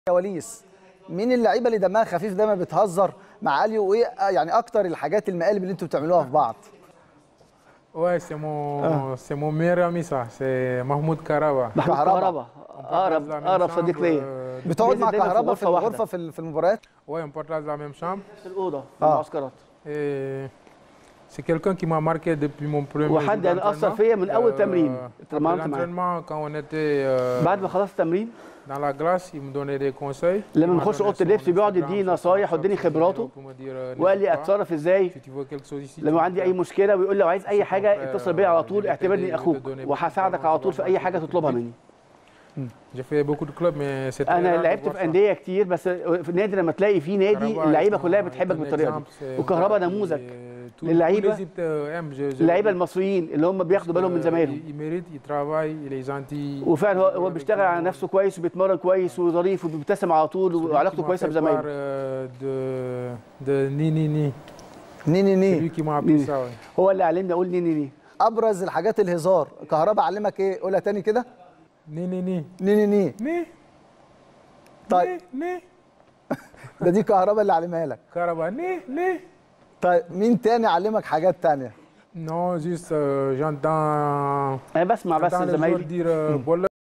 كواليس مين اللعيبه اللي دمها خفيف دايما بتهزر مع اليو وايه يعني اكتر الحاجات المقالب اللي انتوا بتعملوها في بعض Ouais, c'est mon, c'est mon meilleur ami ça, c'est Mahmoud Karaba. محمود كهربا. كهربا اقرب Partage la même اقرب chambre, صديق ليا euh, بتقعد مع بينزل دايما في كهربا في غرفة واحدة. الغرفه في ال- في المباريات Ouais, on partage la même chambre. في الاوضه في آه. المعسكرات Et c'est quelqu'un qui m'a marqué depuis mon premier وحد jour يعني اثر d'entraînement. فيا من اول Euh, تمرين après اتمرنت معاه l'entraînement, quand on était euh, بعد ما خلصت التمرين dans la glace, il me donnait des conseils. لما Il m'a نخش donné اوضه son اللبس بيقعد Instagram, يديني son نصايح WhatsApp, ويديني son خبراته numéro pour me dire, euh, وقال لي n'hésite pas. اتصرف ازاي Si tu veux quelque chose ici, tu لما peux عندي faire. اي مشكله ويقول لي لو عايز اي حاجه après, اتصل بيا على euh, طول je vais اعتبرني t'aider, je vais اخوك te donner beaucoup وهساعدك على طول في اي حاجه تطلبها مني J'ai fait beaucoup de clubs, mais c'est très انا rare de لعبت voir في ça. انديه كتير بس في النادي لما تلاقي في نادي كهربا اللعيبه est كلها un- بتحبك est un بالطريقه دي exemple, c'est un وكهربا gars qui- نموذج tout- للعيبة. tous les Égyptiens aiment, je- je- اللعيبه المصريين اللي هم بياخدوا بالهم من Euh, زمايلهم Il, il mérite, il travaille, il est gentil. وفعلا هو هو Avec بيشتغل tout le على monde. نفسه كويس وبيتمرن كويس وظريف وبيبتسم على طول Celui وعلاقته qui m'a كويسه fait بزمايله part, euh, de, de Ni Ni Ni. ني ني C'est ني lui qui m'a appris Ni. ça. ouais. هو اللي علمني اقول نيني ني ابرز الحاجات الهزار كهربا علمك ايه قولها تاني كده Ni Ni Ni. ني ني ني Ni. طيب Ni Ni. ده دي كهربا اللي علمها لك Karaba, Ni Ni. طيب مين تاني علمك حاجات تانية Non, juste euh, j'entends انا بسمع بس j'entends les joueurs زمايلي dire euh, Bolle